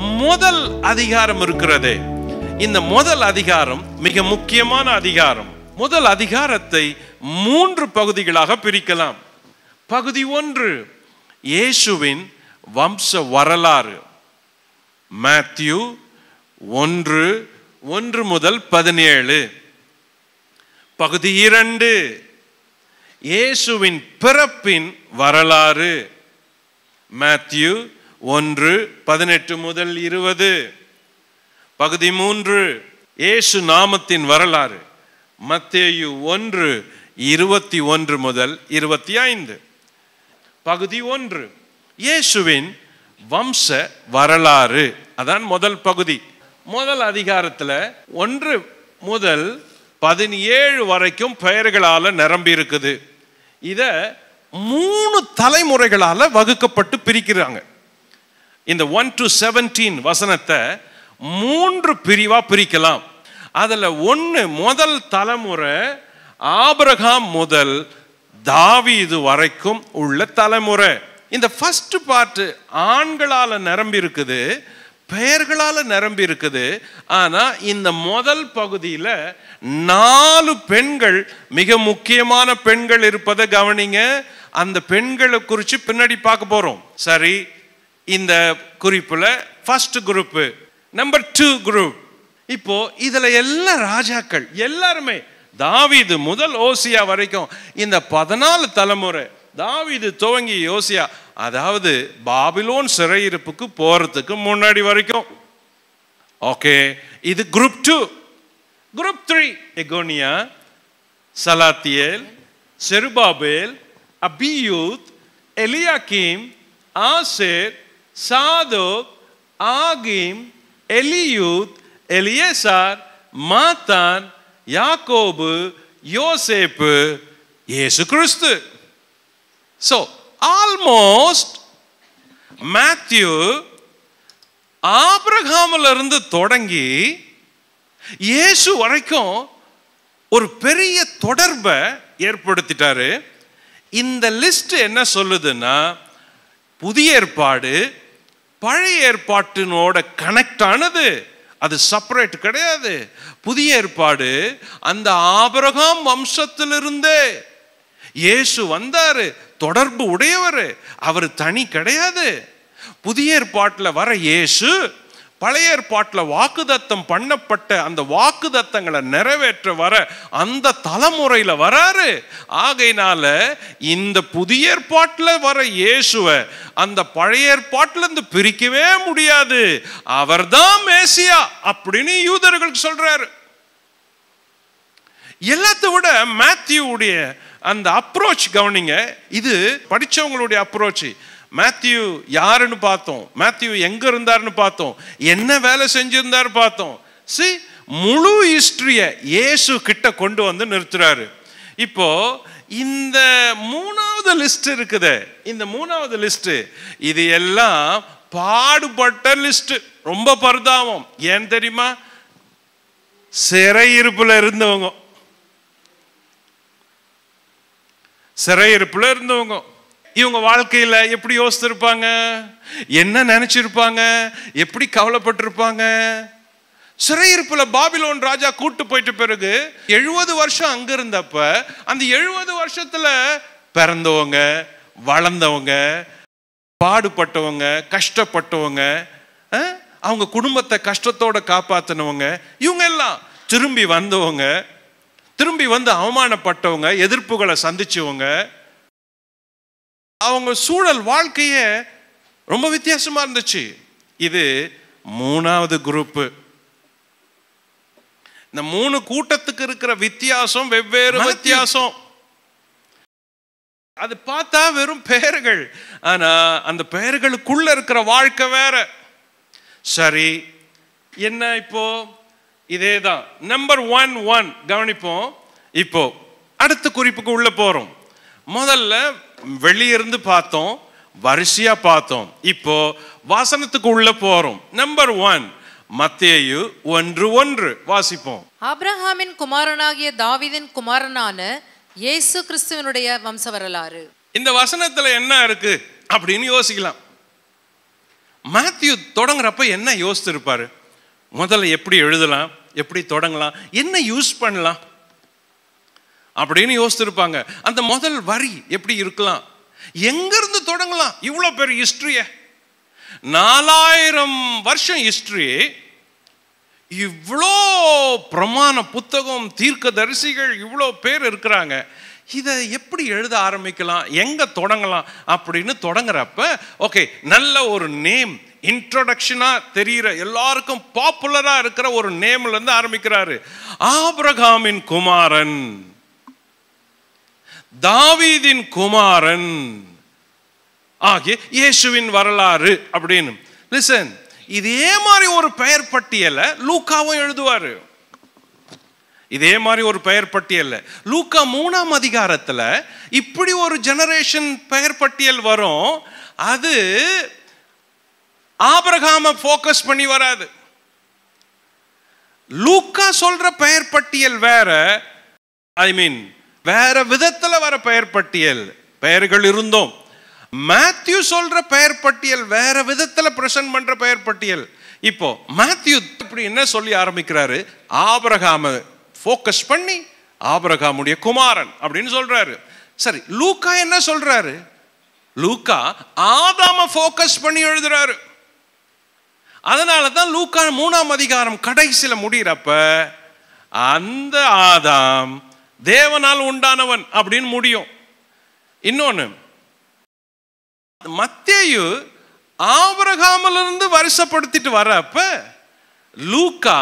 முதல் அதிகாரம் இருக்கிறதே இந்த முதல் அதிகாரம் மிக முக்கியமான அதிகாரம் முதல் அதிகாரத்தை மூன்று பகுதிகளாக பிரிக்கலாம் பகுதி ஒன்று இயேசுவின் வம்ச வரலாறு மேத்யூ ஒன்று ஒன்று முதல் பதினேழு பகுதி இரண்டு இயேசுவின் பிறப்பின் வரலாறு மேத்யூ ஒன்று பதினெட்டு முதல் இருபது பகுதி மூன்று இயேசு நாமத்தின் வரலாறு மத்தேயு ஒன்று இருபத்தி ஒன்று முதல் இருபத்தி ஐந்து பகுதி ஒன்று இயேசுவின் வம்ச வரலாறு அதான் முதல் பகுதி முதல் அதிகாரத்துல ஒன்று முதல் பதினேழு வரைக்கும் பெயர்களால நிரம்பி இருக்குது இத மூணு தலைமுறைகளால வகுக்கப்பட்டு பிரிக்கிறாங்க இந்த ஒன் டு செவன்டீன் வசனத்தை மூன்று பிரிவா பிரிக்கலாம் அதுல ஒன்று முதல் தலைமுறை ஆபிரகாம் முதல் தாவீது வரைக்கும் உள்ள தலைமுறை இந்த ஃபர்ஸ்ட் பார்ட் ஆண்களால நிரம்பி இருக்குது பெயர்களால நிரம்பி இருக்குது ஆனா இந்த முதல் பகுதியில நாலு பெண்கள் மிக முக்கியமான பெண்கள் இருப்பதை கவனிங்க அந்த பெண்களை குறித்து பின்னாடி பார்க்க போறோம் சரி இந்த குறிப்புல first group number two group இப்போ இதுல எல்லா ராஜாக்கள் எல்லாருமே தாவீது முதல் ஓசியா வரைக்கும் இந்த பதினாலு தலைமுறை தாவீது துவங்கி யோசியா அதாவது பாபிலோன் சிறையிருப்புக்கு போறதுக்கு முன்னாடி வரைக்கும் ஓகே இது குரூப் டூ குரூப் த்ரீ எகோனியா சலாத்தியேல் செருபாபேல் அபியூத் எலியாக்கீம் ஆசேர் சாதோக் ஆகீம் எலியூத் எலியேசார் மாத்தான் யாக்கோபு யோசேப்பு இயேசு கிறிஸ்து ஸோ ஆல்மோஸ்ட் மேத்யூ ஆபிரகாமில் இருந்து தொடங்கி இயேசு வரைக்கும் ஒரு பெரிய தொடர்பை ஏற்படுத்திட்டாரு இந்த லிஸ்ட் என்ன சொல்லுதுன்னா புதிய ஏற்பாடு பழைய ஏற்பாட்டினோட கனெக்ட் ஆனது அது செப்பரேட் கிடையாது புதிய ஏற்பாடு அந்த ஆபரகாம் வம்சத்திலிருந்தே இயேசு வந்தாரு தொடர்பு உடையவர் அவர் தனி கிடையாது புதிய ஏற்பாட்டில் வர இயேசு பழைய ஏற்பாட்டில் வாக்குதத்தம் பண்ணப்பட்ட அந்த வாக்குதத்தங்களை நிறைவேற்ற வர அந்த தலைமுறையில் வராரு ஆகையினால இந்த புதிய ஏற்பாட்டில் வர இயேசுவை அந்த பழைய ஏற்பாட்டில் இருந்து பிரிக்கவே முடியாது அவர்தான் மேசியா அப்படின்னு யூதர்களுக்கு சொல்றாரு எல்லாத்த விட மேத்யூவுடைய அந்த அப்ரோச் கவனிங்க இது படிச்சவங்களுடைய அப்ரோச் மேத்யூ யாருன்னு பார்த்தோம் மேத்யூ எங்க இருந்தாருன்னு பார்த்தோம் என்ன வேலை செஞ்சிருந்தாரு பார்த்தோம் சி முழு ஹிஸ்டரிய இயேசு கிட்ட கொண்டு வந்து நிறுத்துறாரு இப்போ இந்த மூணாவது லிஸ்ட் இருக்குது இந்த மூணாவது லிஸ்ட் இது எல்லாம் பாடுபட்ட லிஸ்ட் ரொம்ப பரிதாபம் ஏன் தெரியுமா சிறையிருப்புல இருந்தவங்க சிறையிருப்புல இருந்தவங்க இவங்க வாழ்க்கையில எப்படி யோசித்திருப்பாங்க என்ன நினைச்சிருப்பாங்க எப்படி கவலைப்பட்டிருப்பாங்க சிறையிருப்புல பாபிலோன் ராஜா கூட்டு போயிட்ட பிறகு எழுபது வருஷம் அங்க இருந்தப்ப அந்த எழுபது வருஷத்துல பிறந்தவங்க வளர்ந்தவங்க பாடுபட்டவங்க கஷ்டப்பட்டவங்க அஹ், அவங்க குடும்பத்தை கஷ்டத்தோட காப்பாத்தினவங்க இவங்க எல்லாம் திரும்பி வந்தவங்க திரும்பி வந்து அவமானப்பட்டவங்க எதிர்ப்புகளை சந்திச்சவங்க அவங்க சூழல் வாழ்க்கையே ரொம்ப வித்தியாசமா இருந்துச்சு இது மூணாவது குரூப்பு இந்த மூணு கூட்டத்துக்கு இருக்கிற வித்தியாசம் வெவ்வேறு வித்தியாசம் அது பார்த்தா வெறும் பெயர்கள் ஆனா அந்த பெயர்களுக்குள்ள இருக்கிற வாழ்க்கை வேற சரி என்ன இப்போ இதே தான் நம்பர் ஒன் ஒன் கவனிப்போம் இப்போ அடுத்த குறிப்புக்கு உள்ள போறோம் முதல்ல வெளியிருந்து பார்த்தோம் வரிசையா பார்த்தோம் இப்போ வாசனத்துக்கு உள்ள போறோம் நம்பர் ஒன் மத்தேயு ஒன்று ஒன்று வாசிப்போம் ஆபிரகாமின் குமாரனாகிய தாவீதின் குமாரனான இயேசு கிறிஸ்துவனுடைய வம்ச வரலாறு இந்த வசனத்துல என்ன இருக்கு அப்படின்னு யோசிக்கலாம் மேத்யூ தொடங்குறப்ப என்ன யோசிச்சிருப்பாரு முதல்ல எப்படி எழுதலாம் எப்படி தொடங்கலாம் என்ன யூஸ் பண்ணலாம் அப்படின்னு யோசிச்சிருப்பாங்க அந்த முதல் வரி எப்படி இருக்கலாம் எங்கிருந்து தொடங்கலாம் இவ்வளோ பெரிய ஹிஸ்டரிய நாலாயிரம் வருஷம் ஹிஸ்டரி இவ்வளோ பிரமாண புத்தகம் தீர்க்க தரிசிகள் இவ்வளோ பேர் இருக்கிறாங்க இதை எப்படி எழுத ஆரம்பிக்கலாம் எங்க தொடங்கலாம் அப்படின்னு தொடங்குறப்ப ஓகே நல்ல ஒரு நேம் இன்ட்ரோடக்ஷனா தெரிகிற எல்லாருக்கும் பாப்புலரா இருக்கிற ஒரு நேம்ல இருந்து ஆரம்பிக்கிறாரு ஆபிரகாமின் குமாரன் தாவீதின் குமாரன் ஆகிய இயேசுவின் வரலாறு அப்படின்னு லிசன் இதே மாதிரி ஒரு பெயர் பட்டியலை லூக்காவும் எழுதுவாரு இதே மாதிரி ஒரு பெயர் பட்டியல் லூக்கா மூணாம் அதிகாரத்துல இப்படி ஒரு ஜெனரேஷன் பெயர் பட்டியல் வரும் அது ஆபிரகாம ஃபோக்கஸ் பண்ணி வராது லூக்கா சொல்ற பெயர் பட்டியல் வேற ஐ மீன் வேற விதத்துல வர பெயர் பட்டியல் பெயர்கள் இருந்தோம் மேத்யூ சொல்ற பெயர் பட்டியல் வேற விதத்துல பிரசன்ட் பண்ற பெயர் பட்டியல் இப்போ மேத்யூ இப்படி என்ன சொல்லி ஆரம்பிக்கிறாரு ஆபிரகாம ஃபோக்கஸ் பண்ணி ஆபிரகாமுடைய குமாரன் அப்படின்னு சொல்றாரு சரி லூக்கா என்ன சொல்றாரு லூக்கா ஆதாம ஃபோக்கஸ் பண்ணி எழுதுறாரு அதனால தான் லூக்கா மூணாம் அதிகாரம் கடைசியில முடிகிறப்ப அந்த ஆதாம் தேவனால் உண்டானவன் அப்படின்னு முடியும் இன்னொன்னு மத்தேயு ஆபரகாமிலிருந்து வருஷப்படுத்திட்டு வரப்ப லூக்கா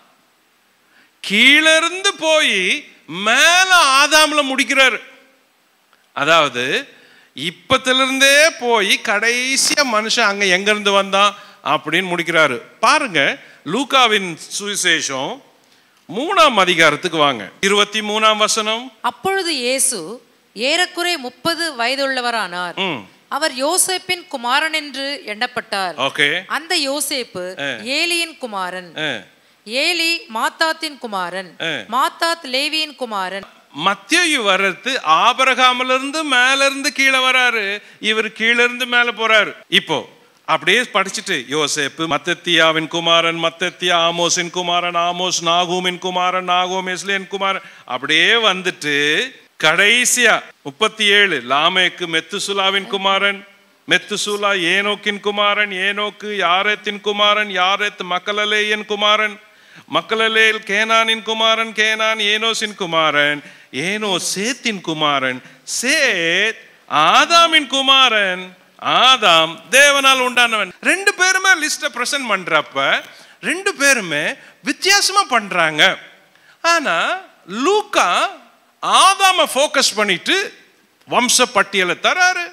கீழிருந்து போய் மேல ஆதாம்ல முடிக்கிறாரு அதாவது இப்பத்திலிருந்தே போய் கடைசியா மனுஷன் அங்க எங்க இருந்து வந்தான் அப்படின்னு முடிக்கிறாரு பாருங்க லூக்காவின் சுவிசேஷம் மூணாம் அதிகாரத்துக்கு வாங்க இருபத்தி மூணாம் வசனம் அப்பொழுது இயேசு ஏறக்குறை முப்பது வயதுள்ளவரானார் ம் அவர் யோசேப்பின் குமாரன் என்று எண்ணப்பட்டார் ஓகே அந்த யோசேப்பு ஏலியின் குமாரன் ஆ ஏலி மாத்தாத்தின் குமாரன் மாத்தாத் லேவியின் குமாரன் மத்தியு வர்றது ஆபரகாமிலிருந்து மேல இருந்து கீழே வராரு இவர் கீழ இருந்து மேல போறாரு இப்போ அப்படியே படிச்சுட்டு யோசேப்பு மத்தத்தியாவின் குமாரன் மத்தத்தியா ஆமோஸின் குமாரன் ஆமோஸ் நாகூமின் குமாரன் நாகூம் எஸ்லேன் குமாரன் அப்படியே வந்துட்டு கடைசியா முப்பத்தி ஏழு லாமேக்கு மெத்துசுலாவின் குமாரன் மெத்துசுலா ஏனோக்கின் குமாரன் ஏனோக்கு யாரேத்தின் குமாரன் யாரேத் மக்களலேயன் குமாரன் மக்களலேல் கேனானின் குமாரன் கேனான் ஏனோசின் குமாரன் ஏனோ சேத்தின் குமாரன் சேத் ஆதாமின் குமாரன் ஆதாம் தேவனால் உண்டானவன் ரெண்டு பேருமே லிஸ்ட பிரசன்ட் பண்றப்ப ரெண்டு பேருமே வித்தியாசமா பண்றாங்க ஆனா லூக்கா ஆதாம ஃபோக்கஸ் பண்ணிட்டு வம்ச பட்டியலை தராரு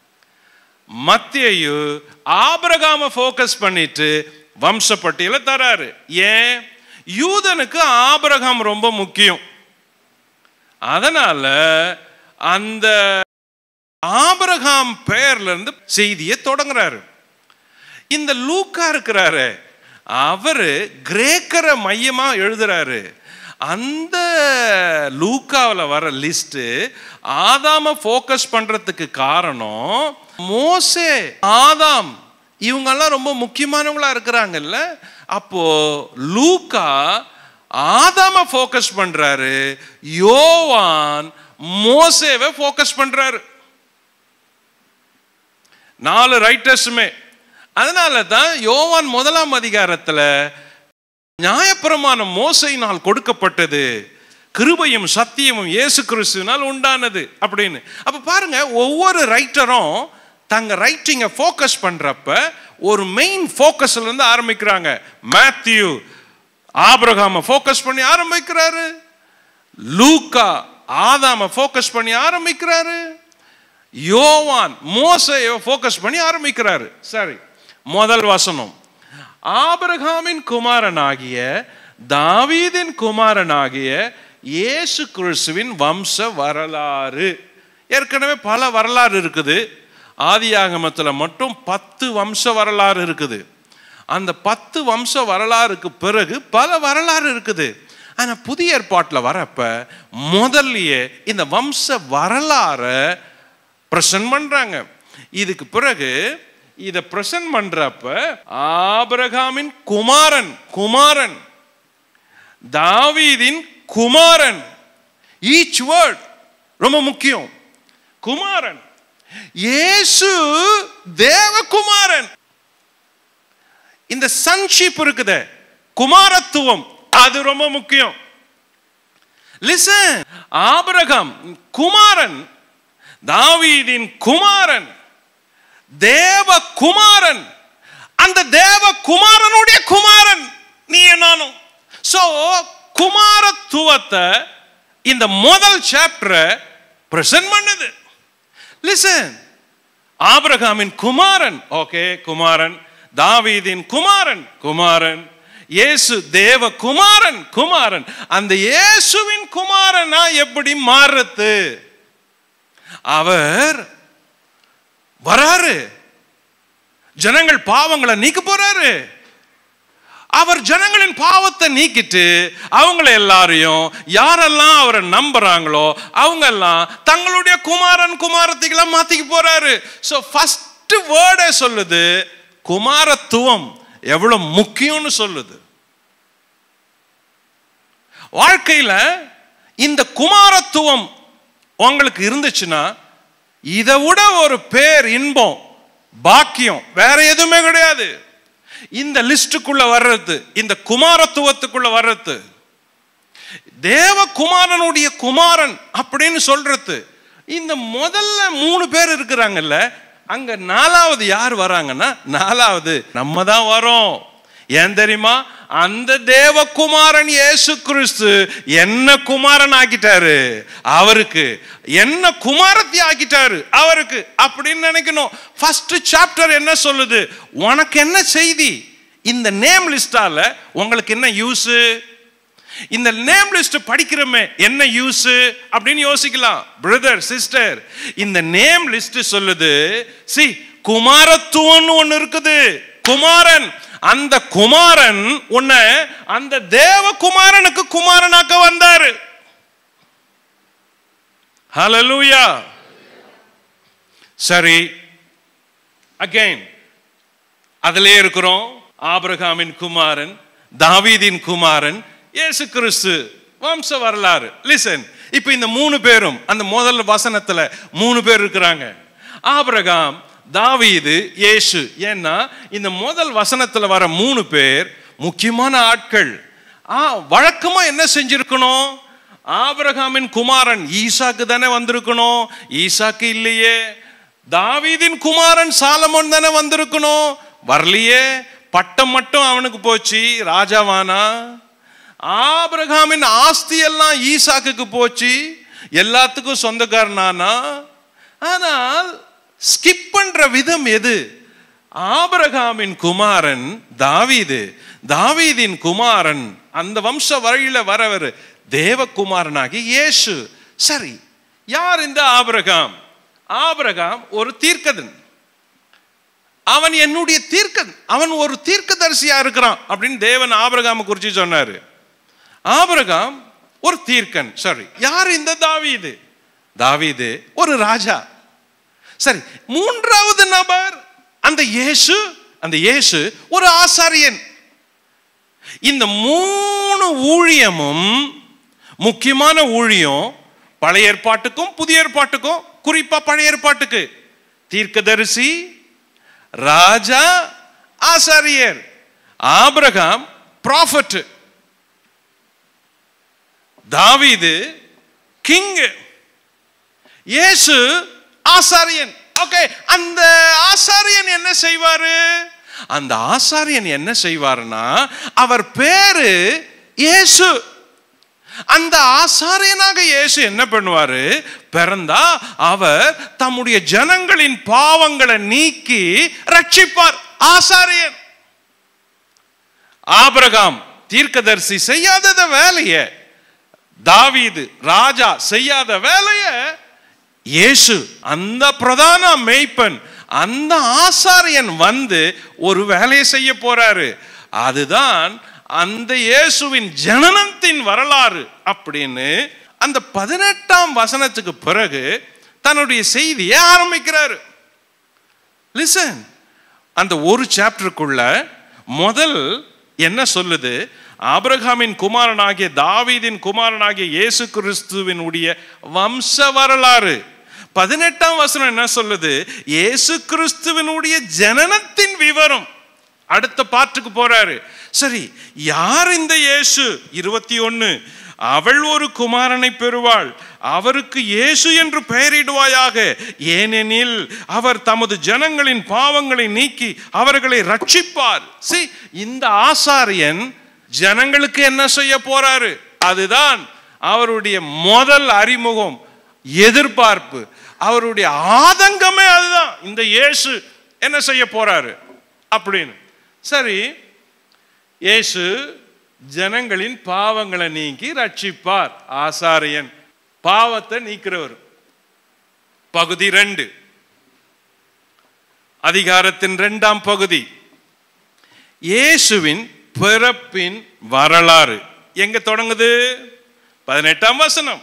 மத்தியு ஆபிரகாம ஃபோக்கஸ் பண்ணிட்டு வம்ச பட்டியலை தராரு ஏன் யூதனுக்கு ஆபிரகாம் ரொம்ப முக்கியம் அதனால அந்த ஆபிரகாம் பெயர்ல இருந்து செய்தியை தொடங்குறாரு இந்த லூக்கா இருக்கிறாரு அவரு கிரேக்கரை மையமா எழுதுறாரு அந்த லூக்காவில் வர லிஸ்ட் ஆதாம ஃபோக்கஸ் பண்றதுக்கு காரணம் மோசே ஆதாம் இவங்கெல்லாம் ரொம்ப முக்கியமானவங்களா இருக்கிறாங்கல்ல அப்போ லூக்கா ஆதாம ஃபோக்கஸ் பண்றாரு யோவான் மோசேவை ஃபோக்கஸ் பண்றாரு நாலு ரைட்டர்ஸுமே அதனால தான் யோவான் முதலாம் அதிகாரத்துல நியாயப்பிரமாணம் மோசையினால் கொடுக்கப்பட்டது கிருபையும் சத்தியமும் இயேசு கிறிஸ்துவினால் உண்டானது அப்படின்னு அப்ப பாருங்க ஒவ்வொரு ரைட்டரும் தங்க ரைட்டிங்கை ஃபோக்கஸ் பண்றப்ப ஒரு மெயின் ஃபோக்கஸ்ல இருந்து ஆரம்பிக்கிறாங்க மேத்யூ ஆபிரகாம ஃபோக்கஸ் பண்ணி ஆரம்பிக்கிறாரு லூக்கா ஆதாம ஃபோக்கஸ் பண்ணி ஆரம்பிக்கிறாரு யோவான் மோசையை ஃபோக்கஸ் பண்ணி ஆரம்பிக்கிறாரு சரி முதல் வசனம் ஆபிரகாமின் குமாரனாகிய தாவீதின் குமாரனாகிய இயேசு கிறிஸ்துவின் வம்ச வரலாறு ஏற்கனவே பல வரலாறு இருக்குது ஆதியாகமத்தில் மட்டும் பத்து வம்ச வரலாறு இருக்குது அந்த பத்து வம்ச வரலாறுக்கு பிறகு பல வரலாறு இருக்குது ஆனால் புதிய ஏற்பாட்டில் வரப்ப முதல்லயே இந்த வம்ச வரலாறை பிரசன்ட் பண்றாங்க இதுக்கு பிறகு இத பிரசன்ட் பண்றப்ப ஆபிரகாமின் குமாரன் குமாரன் தாவீதின் குமாரன் ஈச் வேர்ட் ரொம்ப முக்கியம் குமாரன் இயேசு தேவகுமாரன் இந்த சன்ஷிப் இருக்குதே குமாரத்துவம் அது ரொம்ப முக்கியம் லிசன் ஆபிரகாம் குமாரன் தாவீதின் குமாரன் தேவ குமாரன் அந்த தேவ குமாரனுடைய குமாரன் நீ நானும் சோ குமாரத்துவத்தை இந்த முதல் சாப்டரை பிரசன்ட் பண்ணுது லிசன் ஆபிரகாமின் குமாரன் ஓகே குமாரன் தாவீதின் குமாரன் குமாரன் இயேசு தேவ குமாரன் குமாரன் அந்த இயேசுவின் குமாரனா எப்படி மாறுறது அவர் வராரு ஜனங்கள் பாவங்களை நீக்க போறாரு அவர் ஜனங்களின் பாவத்தை நீக்கிட்டு அவங்கள எல்லாரையும் யாரெல்லாம் அவரை நம்புறாங்களோ அவங்க எல்லாம் தங்களுடைய குமாரன் குமாரத்திகளை மாத்திக்க போறாரு ஸோ ஃபர்ஸ்ட் வேர்டே சொல்லுது குமாரத்துவம் எவ்வளவு முக்கியம்னு சொல்லுது வாழ்க்கையில இந்த குமாரத்துவம் உங்களுக்கு இருந்துச்சுன்னா இதை விட ஒரு பேர் இன்பம் பாக்கியம் வேற எதுவுமே கிடையாது இந்த லிஸ்டுக்குள்ள வர்றது இந்த குமாரத்துவத்துக்குள்ள வர்றது தேவ குமாரனுடைய குமாரன் அப்படின்னு சொல்றது இந்த முதல்ல மூணு பேர் இருக்கிறாங்கல்ல அங்க நாலாவது யார் வராங்கன்னா நாலாவது நம்ம தான் வரோம் ஏன் தெரியுமா அந்த தேவகுமாரன் இயேசு கிறிஸ்து என்ன குமாரன் ஆக்கிட்டாரு அவருக்கு என்ன குமாரத்தி ஆக்கிட்டாரு அவருக்கு அப்படின்னு நினைக்கணும் ஃபர்ஸ்ட் சாப்டர் என்ன சொல்லுது உனக்கு என்ன செய்தி இந்த நேம் லிஸ்டால உங்களுக்கு என்ன யூஸ் இந்த நேம் லிஸ்ட் படிக்கிறோமே என்ன யூஸ் அப்படின்னு யோசிக்கலாம் பிரதர் சிஸ்டர் இந்த நேம் லிஸ்ட் சொல்லுது சி குமாரத்துவம்னு ஒண்ணு இருக்குது குமாரன் அந்த குமாரன் உன்னை அந்த தேவ குமாரனுக்கு குமாரனாக்க வந்தாரு ஹalleluya சரி அகைன் அதிலே இருக்கிறோம் ஆபிரகாமின் குமாரன் தாவீதின் குமாரன் இயேசு கிறிஸ்து வம்ச வரலாறு லிசன் இப்போ இந்த மூணு பேரும் அந்த முதல் வசனத்துல மூணு பேர் இருக்கிறாங்க ஆபிரகாம் தாவீது இயேசு ஏன்னா இந்த முதல் வசனத்துல வர மூணு பேர் முக்கியமான ஆட்கள் ஆ வழக்கமா என்ன செஞ்சிருக்கணும் ஆபிரகாமின் குமாரன் ஈசாக்கு தானே வந்திருக்கணும் ஈசாக்கு இல்லையே தாவீதின் குமாரன் சாலமோன் தானே வந்திருக்கணும் வரலையே பட்டம் மட்டும் அவனுக்கு போச்சு ராஜாவானா ஆபிரகாமின் ஆஸ்தி எல்லாம் ஈசாக்குக்கு போச்சு எல்லாத்துக்கும் சொந்தக்காரனானா ஆனால் ஸ்கிப் பண்ற விதம் எது ஆபிரகாமின் குமாரன் தாவீது தாவீதின் குமாரன் அந்த வம்ச வழியில வரவர் தேவகுமாரனாகி இயேசு சரி யார் இந்த ஆபிரகாம் ஆபிரகாம் ஒரு தீர்க்கதன் அவன் என்னுடைய தீர்க்கன் அவன் ஒரு தீர்க்கதரிசியா இருக்கிறான் அப்படின்னு தேவன் ஆபிரகாம குறிச்சு சொன்னாரு ஆபிரகாம் ஒரு தீர்க்கன் சரி யார் இந்த தாவீது தாவீது ஒரு ராஜா சரி மூன்றாவது நபர் அந்த இயேசு அந்த இயேசு ஒரு ஆசாரியன் இந்த மூணு ஊழியமும் முக்கியமான ஊழியம் பழைய ஏற்பாட்டுக்கும் புதிய ஏற்பாட்டுக்கும் குறிப்பா பழைய ஏற்பாட்டுக்கு தீர்க்கதரிசி ராஜா ஆசாரியர் ஆபிரகாம் ப்ராஃபட் தாவீது கிங் இயேசு ஆசாரியன் ஓகே அந்த ஆசாரியன் என்ன செய்வாரு அந்த ஆசாரியன் என்ன செய்வாருன்னா அவர் பேரு இயேசு அந்த ஆசாரியனாக இயேசு என்ன பண்ணுவாரு பிறந்தா அவர் தம்முடைய ஜனங்களின் பாவங்களை நீக்கி ரட்சிப்பார் ஆசாரியன் ஆபிரகாம் தீர்க்கதரிசி செய்யாதத வேலைய தாவீது ராஜா செய்யாத வேலைய இயேசு அந்த பிரதான மெய்ப்பன் அந்த ஆசாரியன் வந்து ஒரு வேலையை செய்ய போறாரு அதுதான் அந்த இயேசுவின் ஜனனத்தின் வரலாறு அப்படின்னு அந்த பதினெட்டாம் வசனத்துக்கு பிறகு தன்னுடைய செய்தியை ஆரம்பிக்கிறாரு லிசன் அந்த ஒரு சாப்டருக்குள்ள முதல் என்ன சொல்லுது ஆபிரகாமின் குமாரனாகிய தாவீதின் குமாரனாகிய இயேசு கிறிஸ்துவினுடைய வம்ச வரலாறு பதினெட்டாம் வசனம் என்ன சொல்லுது இயேசு கிறிஸ்துவினுடைய ஜனனத்தின் விவரம் அடுத்த பாட்டுக்கு போறாரு சரி யார் இந்த இயேசு இருபத்தி ஒன்னு அவள் ஒரு குமாரனை பெறுவாள் அவருக்கு இயேசு என்று பெயரிடுவாயாக ஏனெனில் அவர் தமது ஜனங்களின் பாவங்களை நீக்கி அவர்களை ரட்சிப்பார் சி இந்த ஆசாரியன் ஜனங்களுக்கு என்ன செய்ய போறாரு அதுதான் அவருடைய முதல் அறிமுகம் எதிர்பார்ப்பு அவருடைய ஆதங்கமே அதுதான் இந்த இயேசு என்ன செய்ய போறாரு அப்படின்னு சரி இயேசு ஜனங்களின் பாவங்களை நீக்கி ரட்சிப்பார் ஆசாரியன் பாவத்தை நீக்கிறவர் பகுதி ரெண்டு அதிகாரத்தின் இரண்டாம் பகுதி இயேசுவின் பிறப்பின் வரலாறு எங்க தொடங்குது பதினெட்டாம் வசனம்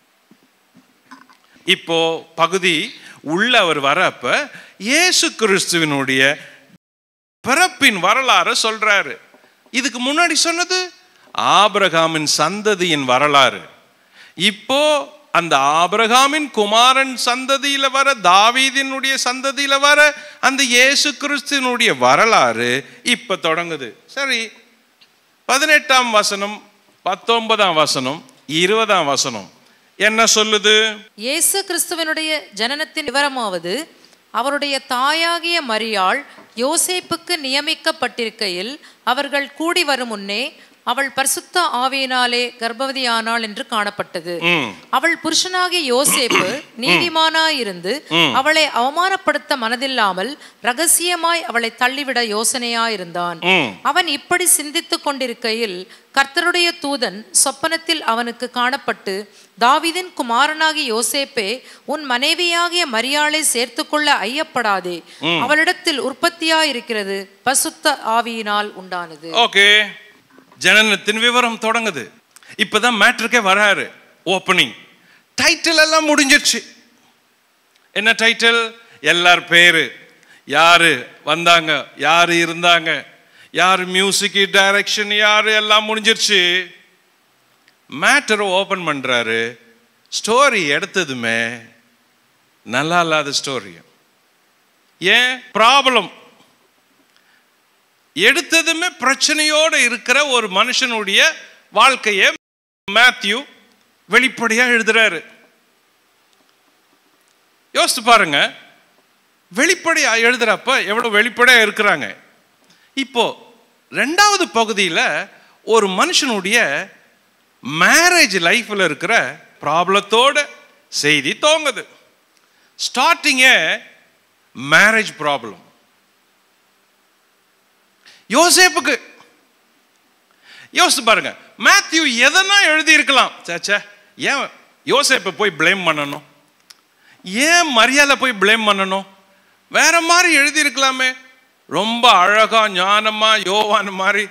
இப்போ பகுதி உள்ள அவர் வரப்ப இயேசு கிறிஸ்துவினுடைய பிறப்பின் வரலாறு சொல்றாரு இதுக்கு முன்னாடி சொன்னது ஆபிரகாமின் சந்ததியின் வரலாறு இப்போ அந்த ஆபிரகாமின் குமாரன் சந்ததியில வர தாவீதினுடைய சந்ததியில வர அந்த இயேசு கிறிஸ்துவனுடைய வரலாறு இப்ப தொடங்குது சரி பதினெட்டாம் வசனம் பத்தொன்பதாம் வசனம் இருபதாம் வசனம் என்ன சொல்லுது இயேசு கிறிஸ்துவனுடைய ஜனனத்தின் விவரமாவது அவருடைய தாயாகிய மரியாள் யோசேப்புக்கு நியமிக்கப்பட்டிருக்கையில் அவர்கள் கூடி வரும் முன்னே அவள் பரிசுத்த ஆவியினாலே கர்ப்பவதியானாள் என்று காணப்பட்டது ம் அவள் புருஷனாகிய யோசேப்பு நீதிமானாயிருந்து அவளை அவமானப்படுத்த மனதில்லாமல் ரகசியமாய் அவளை தள்ளிவிட யோசனையாயிருந்தான் ம் அவன் இப்படி சிந்தித்துக் கொண்டிருக்கையில் கர்த்தருடைய தூதன் சொப்பனத்தில் அவனுக்கு காணப்பட்டு தாவீதின் குமாரனாகிய யோசேப்பே உன் மனைவியாகிய மரியாளை சேர்த்துக்கொள்ள ஐயப்படாதே அவளிடத்தில் உற்பத்தியாயிருக்கிறது பசுத்த ஆவியினால் உண்டானது ஓகே ஜனனத்தின் விவரம் தொடங்குது இப்பதான் மேட்ருக்கே வராரு ஓப்பனிங் டைட்டில் எல்லாம் முடிஞ்சிருச்சு என்ன டைட்டில் எல்லார் பேரு யாரு வந்தாங்க யாரு இருந்தாங்க யார் மியூசிக் டைரக்ஷன் யாரு எல்லாம் முடிஞ்சிருச்சு மேட்டரை ஓபன் பண்றாரு ஸ்டோரி எடுத்ததுமே நல்லா இல்லாத ஸ்டோரி ஏன் ப்ராப்ளம் எடுத்ததுமே பிரச்சனையோடு இருக்கிற ஒரு மனுஷனுடைய வாழ்க்கையை மேத்யூ வெளிப்படையா எழுதுறாரு யோசித்து பாருங்க வெளிப்படையா எழுதுறப்ப எவ்வளவு வெளிப்படையா இருக்கிறாங்க இப்போ ரெண்டாவது பகுதியில் ஒரு மனுஷனுடைய மேரேஜ் லைஃப்ல இருக்கிற ப்ராப்ளத்தோட செய்தி தோங்குது ஸ்டார்டிங்கே மேரேஜ் ப்ராப்ளம் யோசேப்புக்கு யோசிச்சு பாருங்க மேத்யூ எதனா எழுதி இருக்கலாம் சேச்சே ஏன் யோசேப்பை போய் ப்ளேம் பண்ணணும் ஏன் மரியாதை போய் ப்ளேம் பண்ணணும் வேற மாதிரி எழுதி இருக்கலாமே ரொம்ப அழகா ஞானமா யோவான் மாதிரி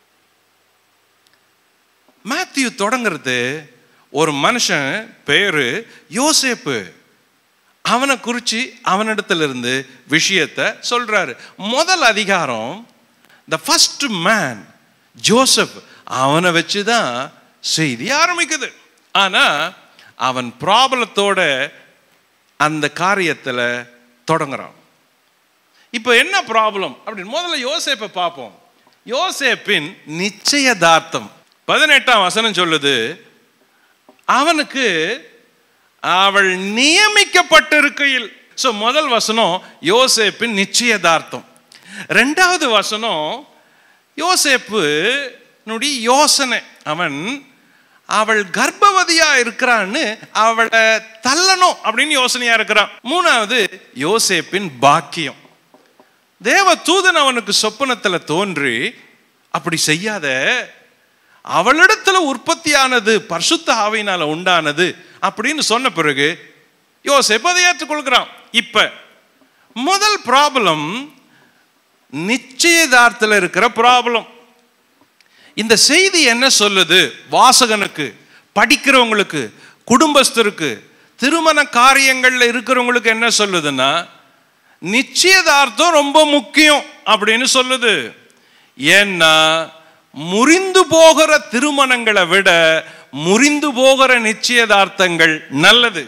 மேத்யூ தொடங்குறது ஒரு மனுஷன் பேரு யோசேப்பு அவனை குறிச்சு அவனிடத்துல இருந்து விஷயத்தை சொல்றாரு முதல் அதிகாரம் த ஃபர்ஸ்ட் மேன் ஜோசப் அவனை வச்சு தான் செய்தி ஆரம்பிக்குது ஆனா அவன் ப்ராப்ளத்தோட அந்த காரியத்தில் தொடங்குறான் இப்போ என்ன ப்ராப்ளம் அப்படின்னு முதல்ல யோசேப்பை பார்ப்போம் யோசேப்பின் நிச்சயதார்த்தம் பதினெட்டாம் வசனம் சொல்லுது அவனுக்கு அவள் நியமிக்கப்பட்டிருக்கையில் ஸோ முதல் வசனம் யோசேப்பின் நிச்சயதார்த்தம் ரெண்டாவது வசனம் யோசேப்பு யோசனை அவன் அவள் கர்ப்பவதியா இருக்கிறான்னு அவளை தள்ளணும் அப்படின்னு யோசனையா இருக்கிறான் மூணாவது யோசேப்பின் பாக்கியம் தேவ தூதன் அவனுக்கு சொப்பனத்துல தோன்றி அப்படி செய்யாத அவளிடத்துல உற்பத்தியானது பரிசுத்த ஆவியினால உண்டானது அப்படின்னு சொன்ன பிறகு யோசேப்பு அதை ஏற்றுக்கொள்கிறான் இப்ப முதல் ப்ராப்ளம் நிச்சயதார்த்தத்தில் இருக்கிற ப்ராப்ளம் இந்த செய்தி என்ன சொல்லுது வாசகனுக்கு படிக்கிறவங்களுக்கு குடும்பஸ்தருக்கு திருமண காரியங்கள்ல இருக்கிறவங்களுக்கு என்ன சொல்லுதுன்னா நிச்சயதார்த்தம் ரொம்ப முக்கியம் அப்படின்னு சொல்லுது ஏன்னா முறிந்து போகிற திருமணங்களை விட முறிந்து போகிற நிச்சயதார்த்தங்கள் நல்லது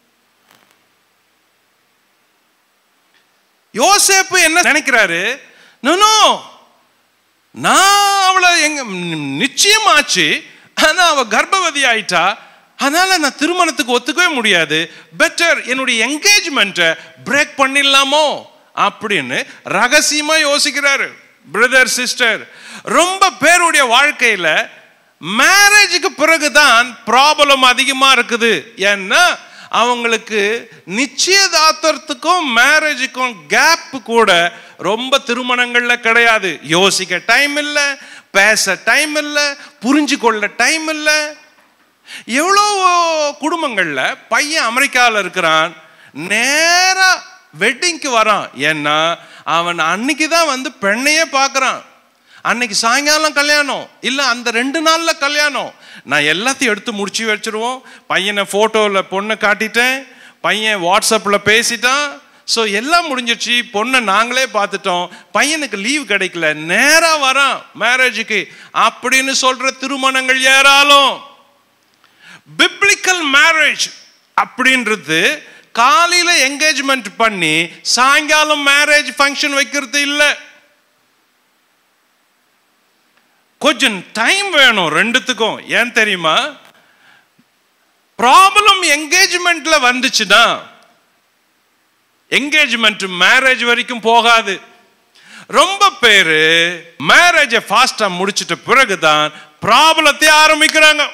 யோசேப்பு என்ன நினைக்கிறாரு நோ நான் அவளை எங்க நிச்சயமாச்சு ஆனா அவ கர்ப்பவதி ஆயிட்டா அதனால நான் திருமணத்துக்கு ஒத்துக்கவே முடியாது பெட்டர் என்னுடைய என்கேஜ்மெண்ட்டை பிரேக் பண்ணிடலாமோ அப்படின்னு ரகசியமா யோசிக்கிறாரு பிரதர் சிஸ்டர் ரொம்ப பேருடைய வாழ்க்கையில மேரேஜுக்கு பிறகுதான் ப்ராப்ளம் அதிகமா இருக்குது ஏன்னா அவங்களுக்கு நிச்சயதார்த்தத்துக்கும் மேரேஜுக்கும் கேப் கூட ரொம்ப திருமணங்கள்ல கிடையாது யோசிக்க டைம் இல்லை பேச டைம் இல்லை புரிஞ்சு கொள்ள டைம் இல்லை எவ்வளோ குடும்பங்கள்ல பையன் அமெரிக்காவில் இருக்கிறான் நேரா வெட்டிங்க்கு வரான் ஏன்னா அவன் அன்னைக்கு தான் வந்து பெண்ணையே பார்க்குறான் அன்னைக்கு சாயங்காலம் கல்யாணம் இல்லை அந்த ரெண்டு நாளில் கல்யாணம் நான் எல்லாத்தையும் எடுத்து முடிச்சு வச்சிருவோம் பையனை ஃபோட்டோவில் பொண்ணை காட்டிட்டேன் பையன் வாட்ஸ்அப்பில் பேசிட்டான் ஸோ எல்லாம் முடிஞ்சிருச்சு பொண்ணை நாங்களே பார்த்துட்டோம் பையனுக்கு லீவ் கிடைக்கல நேராக வரான் மேரேஜுக்கு அப்படின்னு சொல்கிற திருமணங்கள் ஏறாலும் பிப்ளிக்கல் மேரேஜ் அப்படின்றது காலையில என்கேஜ்மெண்ட் பண்ணி சாயங்காலம் மேரேஜ் ஃபங்க்ஷன் வைக்கிறது இல்லை கொஞ்சம் டைம் வேணும் ரெண்டுத்துக்கும் ஏன் தெரியுமா ப்ராப்ளம் என்கேஜ்மெண்ட்ல வந்துச்சுன்னா என்கேஜ்மெண்ட் மேரேஜ் வரைக்கும் போகாது ரொம்ப பேரு மேரேஜை ஃபாஸ்டா முடிச்சிட்ட பிறகுதான் ப்ராப்ளத்தை ஆரம்பிக்கிறாங்க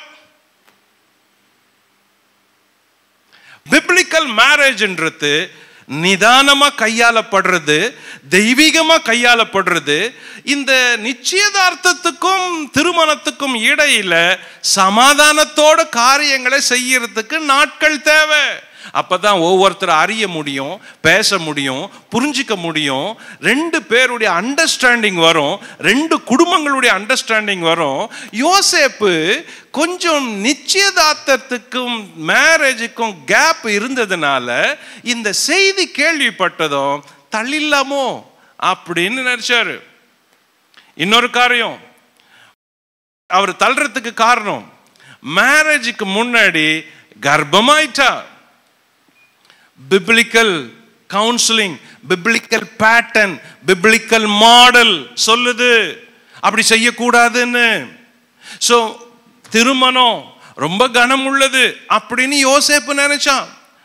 பிப்ளிக்கல் மேரேஜ்ன்றது நிதானமா கையாளப்படுறது தெய்வீகமா கையாளப்படுறது இந்த நிச்சயதார்த்தத்துக்கும் திருமணத்துக்கும் இடையில சமாதானத்தோட காரியங்களை செய்யறதுக்கு நாட்கள் தேவை அப்பதான் ஒவ்வொருத்தர் அறிய முடியும் பேச முடியும் புரிஞ்சிக்க முடியும் ரெண்டு பேருடைய அண்டர்ஸ்டாண்டிங் வரும் ரெண்டு குடும்பங்களுடைய அண்டர்ஸ்டாண்டிங் வரும் யோசேப்பு கொஞ்சம் நிச்சயதார்த்தத்துக்கும் மேரேஜுக்கும் கேப் இருந்ததுனால இந்த செய்தி கேள்விப்பட்டதும் தள்ளில்லாமோ அப்படின்னு நினைச்சாரு இன்னொரு காரியம் அவர் தள்ளுறதுக்கு காரணம் மேரேஜுக்கு முன்னாடி கர்ப்பமாயிட்டா biblical counselling biblical pattern biblical model சொல்லுது அப்படி செய்யக்கூடாதுன்னு ஸோ திருமணம் ரொம்ப கனம் உள்ளது அப்படின்னு யோசேப்பு நினைச்சான்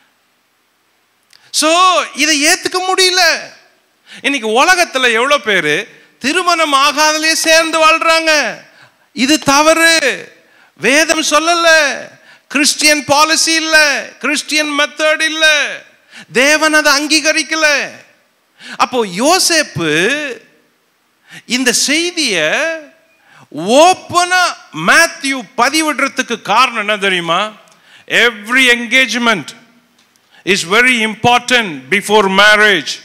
ஸோ இதை ஏத்துக்க முடியல இன்னைக்கு உலகத்துல எவ்வளோ பேர் திருமணம் ஆகாதலே சேர்ந்து வாழ்றாங்க இது தவறு வேதம் சொல்லல கிறிஸ்டியன் பாலிசி இல்ல கிறிஸ்டியன் மெத்தட் இல்ல தேவன் அதை அங்கீகரிக்கல அப்போ யோசேப்பு இந்த செய்திய ஓப்பனா மேத்யூ பதிவிடுறதுக்கு காரணம் என்ன தெரியுமா every engagement is very important before marriage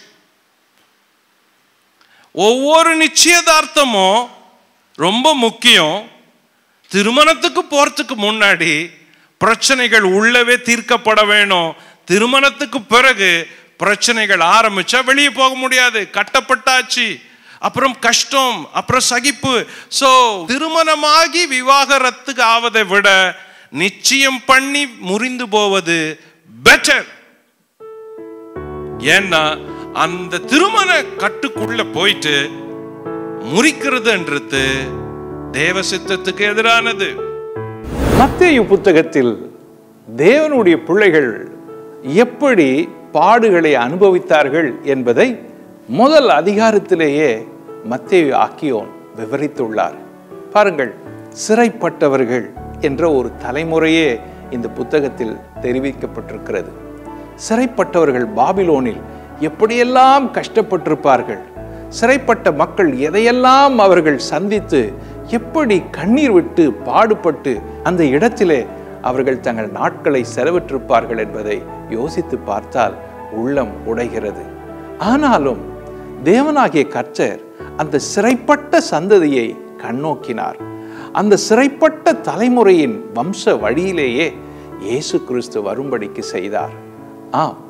ஒவ்வொரு நிச்சயதார்த்தமும் ரொம்ப முக்கியம் திருமணத்துக்கு போறதுக்கு முன்னாடி பிரச்சனைகள் உள்ளவே தீர்க்கப்பட வேணும் திருமணத்துக்கு பிறகு பிரச்சனைகள் ஆரம்பிச்சா வெளியே போக முடியாது கட்டப்பட்டாச்சு அப்புறம் கஷ்டம் அப்புறம் சகிப்பு சோ திருமணமாகி விவாகரத்துக்கு ஆவதை விட நிச்சயம் பண்ணி முறிந்து போவது பெட்டர் ஏன்னா அந்த திருமண கட்டுக்குள்ள போயிட்டு முறிக்கிறதுன்றது தேவ சித்தத்துக்கு எதிரானது மத்தேயு புத்தகத்தில் தேவனுடைய பிள்ளைகள் எப்படி பாடுகளை அனுபவித்தார்கள் என்பதை முதல் அதிகாரத்திலேயே மத்தேயு ஆக்கியோன் விவரித்துள்ளார் பாருங்கள் சிறைப்பட்டவர்கள் என்ற ஒரு தலைமுறையே இந்த புத்தகத்தில் தெரிவிக்கப்பட்டிருக்கிறது சிறைப்பட்டவர்கள் பாபிலோனில் எப்படியெல்லாம் கஷ்டப்பட்டிருப்பார்கள் சிறைப்பட்ட மக்கள் எதையெல்லாம் அவர்கள் சந்தித்து எப்படி கண்ணீர் விட்டு பாடுபட்டு அந்த இடத்திலே அவர்கள் தங்கள் நாட்களை செலவிட்டிருப்பார்கள் என்பதை யோசித்து பார்த்தால் உள்ளம் உடைகிறது ஆனாலும் தேவனாகிய கர்த்தர் அந்த சிறைப்பட்ட சந்ததியை கண்ணோக்கினார் அந்த சிறைப்பட்ட தலைமுறையின் வம்ச வழியிலேயே இயேசு கிறிஸ்து வரும்படிக்கு செய்தார் ஆம்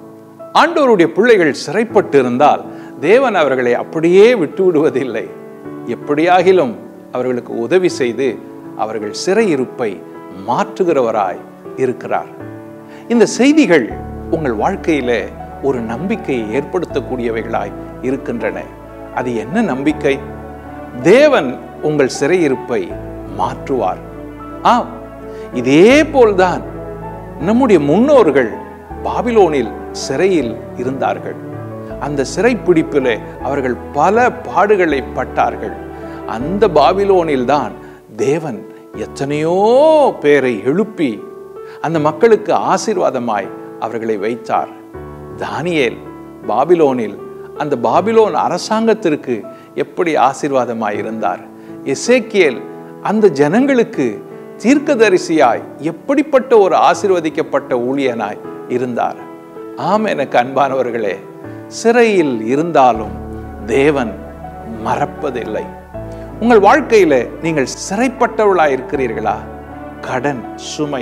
ஆண்டவருடைய பிள்ளைகள் சிறைப்பட்டு இருந்தால் தேவன் அவர்களை அப்படியே விட்டு விடுவதில்லை எப்படியாகிலும் அவர்களுக்கு உதவி செய்து அவர்கள் சிறையிருப்பை மாற்றுகிறவராய் இருக்கிறார் இந்த செய்திகள் உங்கள் வாழ்க்கையில ஒரு நம்பிக்கையை ஏற்படுத்தக்கூடியவைகளாய் இருக்கின்றன அது என்ன நம்பிக்கை தேவன் உங்கள் சிறையிருப்பை மாற்றுவார் ஆம் இதே போல்தான் நம்முடைய முன்னோர்கள் பாபிலோனில் சிறையில் இருந்தார்கள் அந்த சிறைப்பிடிப்பிலே அவர்கள் பல பாடுகளை பட்டார்கள் அந்த பாபிலோனில் தான் தேவன் எத்தனையோ பேரை எழுப்பி அந்த மக்களுக்கு ஆசீர்வாதமாய் அவர்களை வைத்தார் தானியேல் பாபிலோனில் அந்த பாபிலோன் அரசாங்கத்திற்கு எப்படி ஆசீர்வாதமாய் இருந்தார் எசேக்கியேல் அந்த ஜனங்களுக்கு தீர்க்கதரிசியாய் எப்படிப்பட்ட ஒரு ஆசீர்வதிக்கப்பட்ட ஊழியனாய் இருந்தார் ஆம் எனக்கு அன்பானவர்களே சிறையில் இருந்தாலும் தேவன் மறப்பதில்லை உங்கள் வாழ்க்கையில நீங்கள் சிறைப்பட்டவர்களாய் இருக்கிறீர்களா கடன் சுமை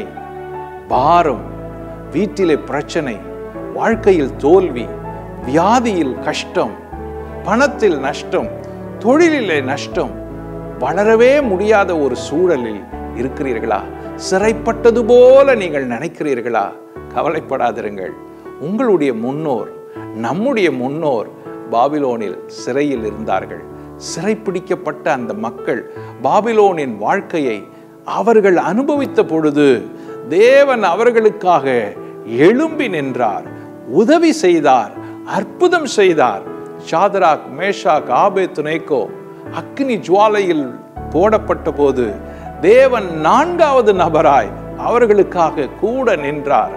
பாரம் வீட்டிலே பிரச்சனை வாழ்க்கையில் தோல்வி வியாதியில் கஷ்டம் பணத்தில் நஷ்டம் தொழிலிலே நஷ்டம் வளரவே முடியாத ஒரு சூழலில் இருக்கிறீர்களா சிறைப்பட்டது போல நீங்கள் நினைக்கிறீர்களா கவலைப்படாதிருங்கள் உங்களுடைய முன்னோர் நம்முடைய முன்னோர் பாபிலோனில் சிறையில் இருந்தார்கள் சிறைப்பிடிக்கப்பட்ட அந்த மக்கள் பாபிலோனின் வாழ்க்கையை அவர்கள் அனுபவித்த பொழுது தேவன் அவர்களுக்காக எழும்பி நின்றார் உதவி செய்தார் அற்புதம் செய்தார் ஷாதராக் மேஷாக் ஆபே துணைக்கோ அக்னி ஜுவாலையில் போடப்பட்ட போது தேவன் நான்காவது நபராய் அவர்களுக்காக கூட நின்றார்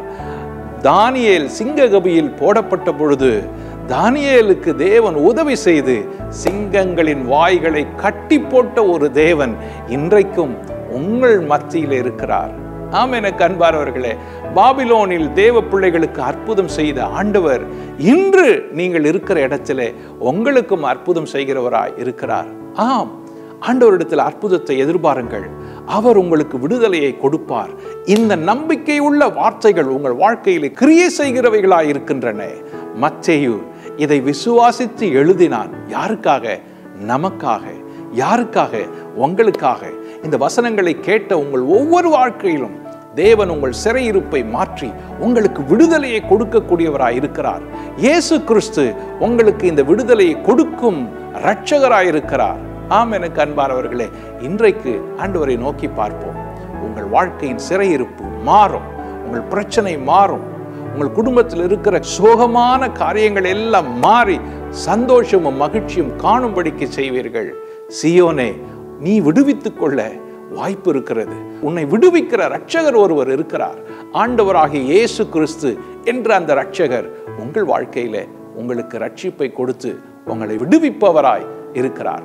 தானியேல் சிங்ககபியில் போடப்பட்ட பொழுது தானியேலுக்கு தேவன் உதவி செய்து சிங்கங்களின் வாய்களை கட்டி போட்ட ஒரு தேவன் இன்றைக்கும் உங்கள் மத்தியில் இருக்கிறார் ஆம் எனக்கு அன்பானவர்களே பாபிலோனில் தேவ பிள்ளைகளுக்கு அற்புதம் செய்த ஆண்டவர் இன்று நீங்கள் இருக்கிற இடத்திலே உங்களுக்கும் அற்புதம் செய்கிறவராய் இருக்கிறார் ஆம் ஆண்டவரிடத்தில் அற்புதத்தை எதிர்பாருங்கள் அவர் உங்களுக்கு விடுதலையை கொடுப்பார் இந்த நம்பிக்கை உள்ள வார்த்தைகள் உங்கள் வாழ்க்கையில் கிரியை செய்கிறவைகளாய் இருக்கின்றன மத்தேயு இதை விசுவாசித்து எழுதினான் யாருக்காக நமக்காக யாருக்காக உங்களுக்காக இந்த வசனங்களை கேட்ட உங்கள் ஒவ்வொரு வாழ்க்கையிலும் தேவன் உங்கள் சிறையிருப்பை மாற்றி உங்களுக்கு விடுதலையை கொடுக்கக்கூடியவராய் இருக்கிறார் இயேசு கிறிஸ்து உங்களுக்கு இந்த விடுதலையை கொடுக்கும் இரட்சகராய் இருக்கிறார் ஆம் எனக்கு அன்பானவர்களே இன்றைக்கு ஆண்டவரை நோக்கி பார்ப்போம் உங்கள் வாழ்க்கையின் சிறையிருப்பு மாறும் உங்கள் பிரச்சனை மாறும் உங்கள் குடும்பத்தில் இருக்கிற சோகமான காரியங்கள் எல்லாம் மாறி சந்தோஷமும் மகிழ்ச்சியும் காணும்படிக்கு செய்வீர்கள் சியோனே நீ விடுவித்துக் கொள்ள வாய்ப்பு இருக்கிறது உன்னை விடுவிக்கிற ரட்சகர் ஒருவர் இருக்கிறார் ஆண்டவராகிய இயேசு கிறிஸ்து என்ற அந்த ரட்சகர் உங்கள் வாழ்க்கையில உங்களுக்கு ரட்சிப்பை கொடுத்து உங்களை விடுவிப்பவராய் இருக்கிறார்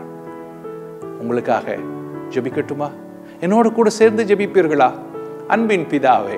உங்களுக்காக ஜெபிக்கட்டுமா என்னோடு கூட சேர்ந்து ஜெபிப்பீர்களா அன்பின் பிதாவே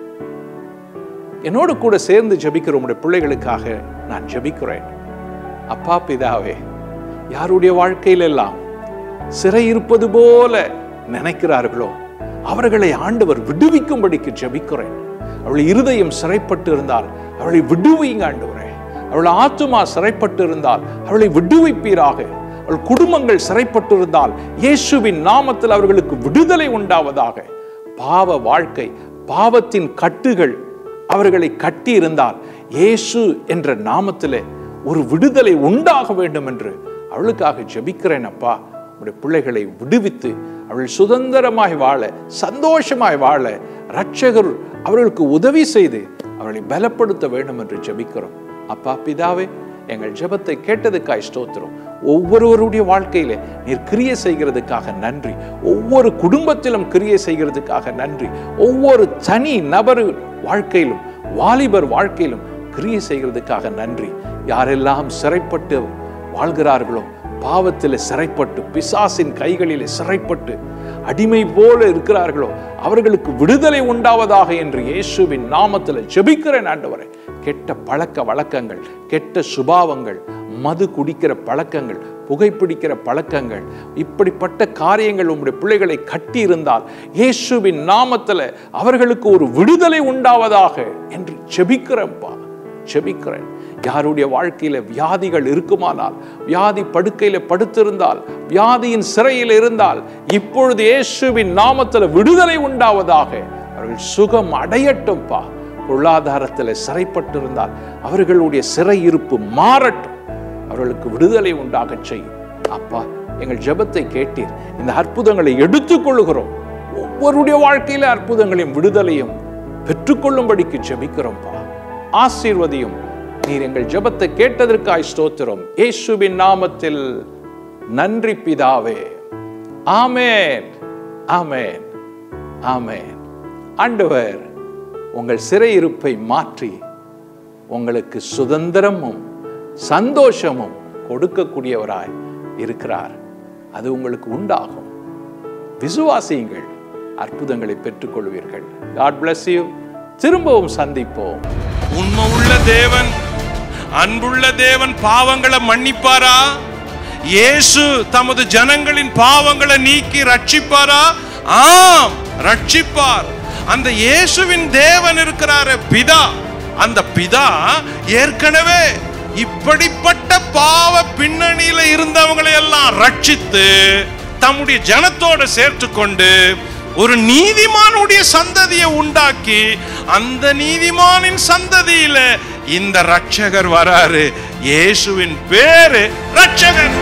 என்னோடு கூட சேர்ந்து ஜெபிக்கிற உங்களுடைய பிள்ளைகளுக்காக நான் ஜெபிக்கிறேன் அப்பா பிதாவே யாருடைய வாழ்க்கையிலெல்லாம் சிறை இருப்பது போல நினைக்கிறார்களோ அவர்களை ஆண்டவர் விடுவிக்கும்படிக்கு ஜெபிக்கிறேன் அவள் இருதயம் சிறைப்பட்டு இருந்தால் அவளை விடுவிங்க ஆண்டவரே அவள் ஆத்துமா சிறைப்பட்டு இருந்தால் அவளை விடுவிப்பீராக அவள் குடும்பங்கள் சிறைப்பட்டு இருந்தால் இயேசுவின் நாமத்தில் அவர்களுக்கு விடுதலை உண்டாவதாக பாவ வாழ்க்கை பாவத்தின் கட்டுகள் அவர்களை கட்டி இருந்தால் இயேசு என்ற நாமத்திலே ஒரு விடுதலை உண்டாக வேண்டும் என்று அவளுக்காக ஜெபிக்கிறேன் அப்பா உடைய பிள்ளைகளை விடுவித்து அவள் சுதந்திரமாய் வாழ சந்தோஷமாய் வாழ ரட்சகர் அவர்களுக்கு உதவி செய்து அவர்களை பலப்படுத்த வேண்டும் என்று ஜெபிக்கிறோம் அப்பா பிதாவே எங்கள் ஜெபத்தை கேட்டதுக்காய் ஸ்தோத்திரம் ஒவ்வொருவருடைய வாழ்க்கையில நீர் கிரியை செய்கிறதுக்காக நன்றி ஒவ்வொரு குடும்பத்திலும் கிரியை செய்கிறதுக்காக நன்றி ஒவ்வொரு தனி நபர் வாழ்க்கையிலும் வாலிபர் வாழ்க்கையிலும் கிரியை செய்கிறதுக்காக நன்றி யாரெல்லாம் சிறைப்பட்டு வாழ்கிறார்களோ பாவத்தில் சிறைப்பட்டு பிசாசின் கைகளிலே சிறைப்பட்டு அடிமை போல இருக்கிறார்களோ அவர்களுக்கு விடுதலை உண்டாவதாக என்று இயேசுவின் நாமத்தில் ஜெபிக்கிறேன் ஆண்டவரே கெட்ட பழக்க வழக்கங்கள் கெட்ட சுபாவங்கள் மது குடிக்கிற பழக்கங்கள் புகைப்பிடிக்கிற பழக்கங்கள் இப்படிப்பட்ட காரியங்கள் உங்களுடைய பிள்ளைகளை கட்டி இருந்தால் இயேசுவின் நாமத்தில் அவர்களுக்கு ஒரு விடுதலை உண்டாவதாக என்று ஜெபிக்கிறேன்ப்பா ஜெபிக்கிறேன் யாருடைய வாழ்க்கையில வியாதிகள் இருக்குமானால் வியாதி படுக்கையில படுத்திருந்தால் வியாதியின் சிறையில் இருந்தால் இப்பொழுது இயேசுவின் நாமத்துல விடுதலை உண்டாவதாக அவர்கள் சுகம் அடையட்டும்பா பொருளாதாரத்தில் சிறைப்பட்டிருந்தால் அவர்களுடைய சிறை இருப்பு மாறட்டும் அவர்களுக்கு விடுதலை உண்டாகச் செய்யும் அப்பா எங்கள் ஜெபத்தை கேட்டீர் இந்த அற்புதங்களை எடுத்துக்கொள்கிறோம் ஒவ்வொருடைய வாழ்க்கையில அற்புதங்களையும் விடுதலையும் பெற்றுக்கொள்ளும்படிக்கு ஜெபிக்கிறோம்ப்பா ஆசீர்வதியும் நீர் எங்கள் ஜெபத்தை கேட்டதற்காய் ஸ்தோத்திரம் இயேசுவின் நாமத்தில் நன்றி பிதாவே ஆமென் ஆமென் ஆமென் ஆண்டவர் உங்கள் சிறையிருப்பை மாற்றி உங்களுக்கு சுதந்திரமும் சந்தோஷமும் கொடுக்கக்கூடியவராய் இருக்கிறார் அது உங்களுக்கு உண்டாகும் விசுவாசியுங்கள் அற்புதங்களை பெற்றுக்கொள்வீர்கள் காட் bless you திரும்பவும் சந்திப்போம் உண்மை உள்ள தேவன் அன்புள்ள தேவன் பாவங்களை மன்னிப்பாரா இயேசு தமது ஜனங்களின் பாவங்களை நீக்கி ரட்சிப்பாரா ஆம் ரட்சிப்பார் அந்த இயேசுவின் தேவன் இருக்கிறாரு பிதா அந்த பிதா ஏற்கனவே இப்படிப்பட்ட பாவ பின்னணியில இருந்தவங்களை எல்லாம் ரட்சித்து தம்முடைய ஜனத்தோட சேர்த்து கொண்டு ஒரு நீதிமானுடைய சந்ததியை உண்டாக்கி அந்த நீதிமானின் சந்ததியில இந்த ரட்சகர் வராரு இயேசுவின் பேரு ரட்சகர்